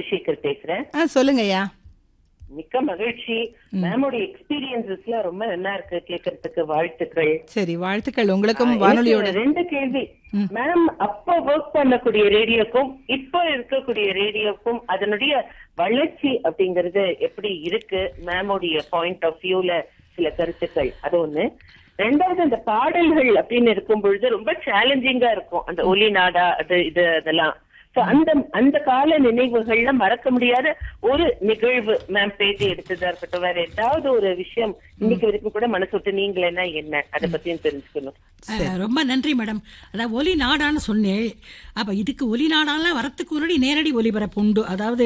சந்திரசேகர் பேசுறேன் ஆ சொல்லுங்க ஐயா மிக்க மகிழ்ச்சி மேமோட எக்ஸ்பீரியன்சஸ்லாம் ரொம்ப நல்லா இருக்கு கேட்கறதுக்கு வாழ்த்துக்கள் சரி வாழ்த்துக்கள் உங்களுக்கும் எனக்கு வானொலியோட ரெண்டு கேள்வி மேம் அப்போ ஒர்க் பண்ணக்கூடிய ரேடியோக்கும் இப்போ இருக்கக்கூடிய ரேடியோக்கும் அதனுடைய வளர்ச்சி அப்படிங்கறது எப்படி இருக்கு மேமோடைய பாயிண்ட் ஆஃப் வியூல சில கருத்துக்கள் அது ஒண்ணு ரெண்டாவது அந்த பாடல்கள் அப்படின்னு இருக்கும் பொழுது ரொம்ப சேலஞ்சிங்கா இருக்கும் அந்த ஒலி நாடா அது இது அதெல்லாம் So, அந்த அந்த கால நினைவுகள்ல மறக்க முடியாத ஒரு நிகழ்வு மேம் பேட்டி எடுத்ததா இருக்கட்டும் வேற ஏதாவது ஒரு விஷயம் இன்னைக்கு வரைக்கும் கூட மனசு விட்டு நீங்களேன்னா என்ன அதை பத்தியும் தெரிஞ்சுக்கணும் அஹ், ரொம்ப நன்றி மேடம் அதாவது ஒலி நாடான்னு சொன்னேன் அப்போ இதுக்கு ஒலி நாடாலாம் வரத்துக்கு முன்னாடி நேரடி ஒலிபரப்பு உண்டு அதாவது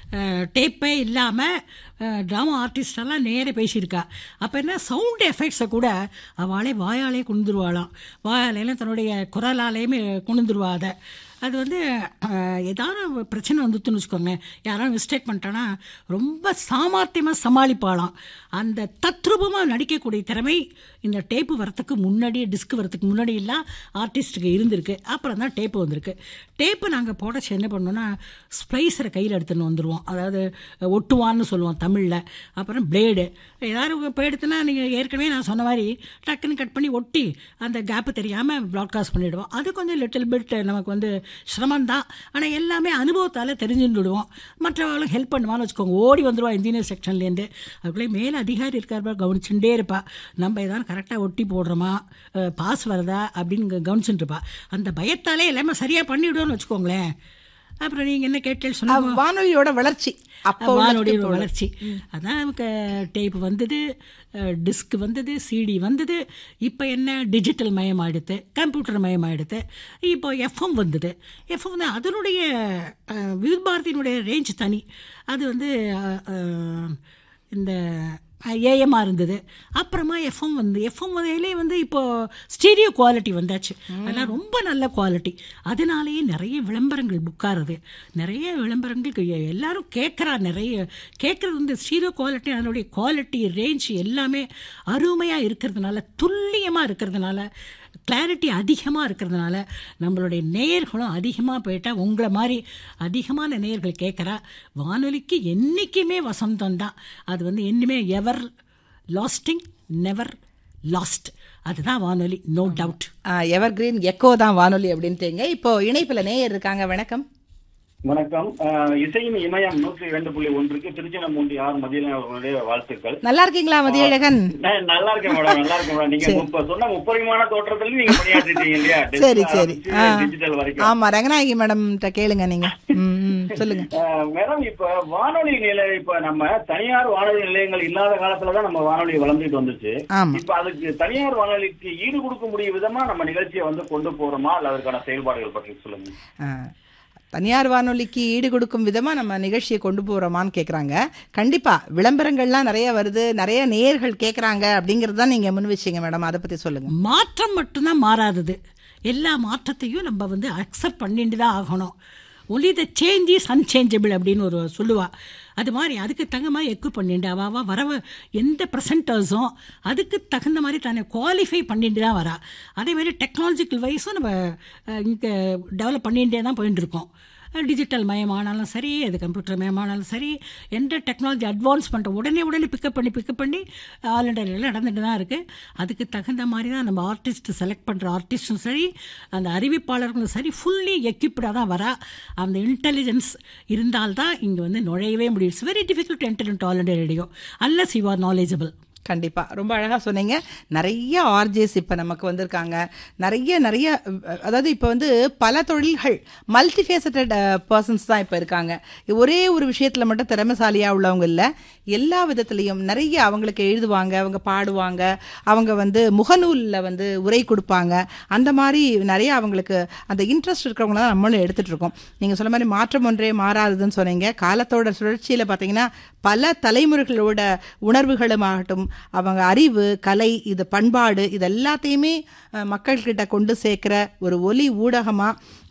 டேப்பே இல்லாமல் ட்ராமா ஆர்டிஸ்டெல்லாம் நேர பேசியிருக்கா அப்போ என்ன சவுண்ட் எஃபெக்ட்ஸை கூட அவளே வாயாலே கொண்டுருவாளாம் வாயாலேயும் தன்னுடைய குரலாலேயுமே கொண்டுருவா அதை அது வந்து அஹ், ஏதாவது ஒரு பிரச்சனை வந்துட்டுன்னு வச்சுக்கோங்க யாராவது மிஸ்டேக் பண்ணிட்டானா ரொம்ப சாமர்த்தியமாக சமாளிப்பாளாம் அந்த தத்ரூபமாக நடிக்கக்கூடிய திறமை இந்த டேப்பு வரத்துக்கு முன்னாடி டிஸ்க் வரத்துக்கு முன்னாடி எல்லாம் ஆர்டிஸ்ட்டுக்கு இருந்திருக்கு அப்புறம் தான் டேப்பு வந்திருக்கு டேப்பு நாங்கள் போடச்சு என்ன பண்ணோன்னா ஸ்ப்ளைஸரை கையில் எடுத்துன்னு வந்துடுவோம் அதாவது ஒட்டுவான்னு சொல்லுவோம் தமிழில் அப்புறம் பிளேடு ஏதாவது இப்போ எடுத்துனா நீங்கள் ஏற்கனவே நான் சொன்ன மாதிரி டக்குன்னு கட் பண்ணி ஒட்டி அந்த கேப்பு தெரியாமல் ப்ராட்காஸ்ட் பண்ணிவிடுவோம் அது கொஞ்சம் லிட்டில் பிட் நமக்கு வந்து சிரமம்தான் ஆனால் எல்லாமே அனுபவத்தால் தெரிஞ்சுடுவோம் மற்றவங்களும் ஹெல்ப் பண்ணுவான்னு வச்சுக்கோங்க ஓடி வந்துடுவா இன்ஜினியர் செக்ஷன்லேருந்து அதுக்குள்ளே மேலே அதிகாரி இருக்கார் கவனிச்சுட்டே இருப்பா நம்ம ஏதாவது கரெக்டாக ஒட்டி போடுறோமா பாஸ் வருதா அப்படின்னு கவனிச்சுட்டு இருப்பா அந்த பயத்தாலே எல்லாமே சரியாக பண்ணிவிடுவோம்னு வச்சுக்கோங்களேன் அப்புறம் நீங்கள் என்ன கேட்டேன்னு ஆ, சொன்னாங்க வானொலியோட வளர்ச்சி அப்போ வானொலியோட உள்ளதுக்கு வளர்ச்சி அதான் நமக்கு டேப் வந்தது டிஸ்க் வந்தது சிடி வந்தது இப்போ என்ன டிஜிட்டல் மயமாயிடுது கம்ப்யூட்டர் மயமாயிடுது இப்போ எஃப்எம் வந்தது எஃப்எம் வந்து அதனுடைய அஹ், விவித் பாரதியினுடைய ரேஞ்ச் தனி அது வந்து அஹ், அஹ், இந்த ஏஎம்மா இருந்தது அப்புறமா எஃப்எம் வந்து எஃப்எம் வகையிலே வந்து இப்போ ஸ்டீரியோ குவாலிட்டி வந்தாச்சு அதெல்லாம் ரொம்ப நல்ல குவாலிட்டி அதனாலேயே நிறைய விளம்பரங்கள் புக்காருது நிறைய விளம்பரங்களுக்கு எ- எல்லாரும் கேட்குறா நிறைய கேட்குறது வந்து ஸ்டீரியோ குவாலிட்டி அதனுடைய குவாலிட்டி ரேஞ்ச் எல்லாமே அருமையாக இருக்கிறதுனால துல்லியமாக இருக்கிறதுனால கிளாரிட்டி அதிகமாக இருக்கிறதுனால நம்மளுடைய நேயர்களும் அதிகமாக போயிட்டா உங்களை மாதிரி அதிகமான நேயர்கள் கேட்குறா வானொலிக்கு என்றைக்குமே வசந்தம் தான் அது வந்து என்னுமே எவர் லாஸ்டிங் நெவர் லாஸ்ட் அதுதான் வானொலி no doubt evergreen echo தான் வானொலி அப்படின்ட்டீங்க இப்போ இணைப்புல நேயர் இருக்காங்க வணக்கம் வணக்கம் அஹ், இசையின் இமயம் நூற்றி இரண்டு புள்ளி ஒன்றுக்கு திருச்சினமூண்டி ஆர் மதியம் அவர்களுடைய வாழ்த்துக்கள் நல்லா இருக்கீங்களா மதியழகன் நான் நல்லா இருக்கேன் மேடம் நல்லா இருக்கேன் மேடம் நீங்க இப்ப சொன்ன முப்பரிமாண தோற்றத்துல நீங்க பணியாற்றிட்டீங்க இல்லையா சரி சரி ஆ. டிஜிட்டல் வரைக்கும் ஆமா ரங்கநாயகி மேடம் கேளுங்க நீங்க ம், ம், சொல்லுங்க அஹ், மேடம் இப்ப வானொலி நிலை இப்ப நம்ம தனியார் வானொலி நிலையங்கள் இல்லாத காலத்துலதான் நம்ம வானொலி வளர்ந்துட்டு வந்துச்சு ஆமா இப்ப அதுக்கு தனியார் வானொலிக்கு ஈடு கொடுக்க முடிய விதமா நம்ம நிகழ்ச்சியை வந்து கொண்டு போறோமா அல்ல அதற்கான செயல்பாடுகள் பற்றி சொல்லுங்க ஆ. தனியார் வானொலிக்கு ஈடு கொடுக்கும் விதமா நம்ம நிகழ்ச்சியை கொண்டு போறோமான்னு கேக்குறாங்க கண்டிப்பா விளம்பரங்கள்லாம் நிறைய வருது நிறைய நேயர்கள் கேக்குறாங்க அப்படிங்கறது தான் நீங்க முன் வச்சீங்க மேடம் அதை பத்தி சொல்லுங்க மாற்றம் மட்டும்தான் மாறாதது எல்லா மாற்றத்தையும் நம்ம வந்து அக்செப்ட் பண்ணிட்டு தான் ஆகணும் only the change is unchangeable அப்படின்னு ஒரு சொல்லுவா அது மாதிரி அதுக்கு தகுந்த மாதிரி எக்கு பண்ணிட்டு அவ அவ வரவ எந்த ப்ரெசன்டர்ஸும் அதுக்கு தகுந்த மாதிரி தன்னை குவாலிஃபை பண்ணிட்டு தான் வரா அதே மாதிரி டெக்னாலஜிக்கல் வைஸும் நம்ம இங்கே டெவலப் பண்ணிகிட்டே தான் போயிட்டு இருக்கோம் டிஜிட்டல் மயமானாலும் சரி அது கம்ப்யூட்டர் மயமானாலும் சரி எந்த டெக்னாலஜி அட்வான்ஸ் பண்ணுற உடனே உடனே பிக்கப் பண்ணி பிக்கப் பண்ணி ஆல் இண்டியாவில் நடந்துட்டு தான் இருக்குது அதுக்கு தகுந்த மாதிரி தான் நம்ம ஆர்டிஸ்ட் செலக்ட் பண்ணுற ஆர்டிஸ்ட்டும் சரி அந்த அறிவிப்பாளர்களும் சரி ஃபுல்லி எக்யூப்டாக தான் வரா அந்த இன்டெலிஜென்ஸ் இருந்தால்தான் இங்கே வந்து நுழையவே முடியும் it's very difficult enter All India Radio unless you are knowledgeable கண்டிப்பா ரொம்ப அழகா சொன்னீங்க நிறைய ஆர்ஜேஸ் இப்ப நமக்கு வந்திருக்காங்க நிறைய நிறைய அஹ், அதாவது இப்ப வந்து பல தொழில்கள் மல்டிஃபேசட்டட் பர்சன்ஸ் தான் இப்ப இருக்காங்க ஒரே ஒரு விஷயத்துல மட்டும் திறமைசாலியா உள்ளவங்க இல்ல எல்லா விதத்துலயும் நிறைய அவங்களுக்கு எழுதுவாங்க அவங்க பாடுவாங்க அவங்க வந்து முகநூல்ல வந்து உரை கொடுப்பாங்க அந்த மாதிரி நிறைய அவங்களுக்கு அந்த இன்ட்ரெஸ்ட் இருக்கிறவங்கள தான் நம்மளும் எடுத்துட்டு இருக்கோம் நீங்க சொன்ன மாதிரி மாற்றம் ஒன்றே மாறாதுன்னு சொன்னீங்க காலத்தோட சுழற்சியில பாத்தீங்கன்னா பல தலைமுறைகளோட உணர்வுகளும் ஆகட்டும் அவங்க அறிவு கலை இது பண்பாடு இது எல்லாத்தையுமே அஹ், மக்கள்கிட்ட கொண்டு சேர்க்கிற ஒரு ஒலி ஊடகமா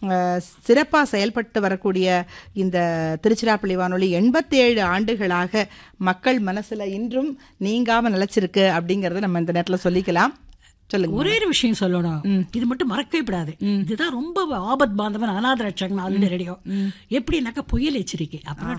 சிறப்பாக செயல்பட்டு வரக்கூடிய இந்த திருச்சிராப்பள்ளி வானொலி எண்பத்தேழு ஆண்டுகளாக மக்கள் மனசுல இன்றும் நீங்காம நிலைச்சிருக்கு அப்படிங்கறத நம்ம இந்த நேரத்துல சொல்லிக்கலாம் சொல்லுங்க ஒரே ஒரு விஷயம் சொல்லணும் இது மட்டும் மறக்கவே கூடாது இதுதான் ரொம்ப ஆபத் பாந்தவன் அநாத ரட்சகன் ஆல்ரெடி ரேடியோ எப்படின்னாக்கா புயல் எச்சரிக்கை அப்புறம்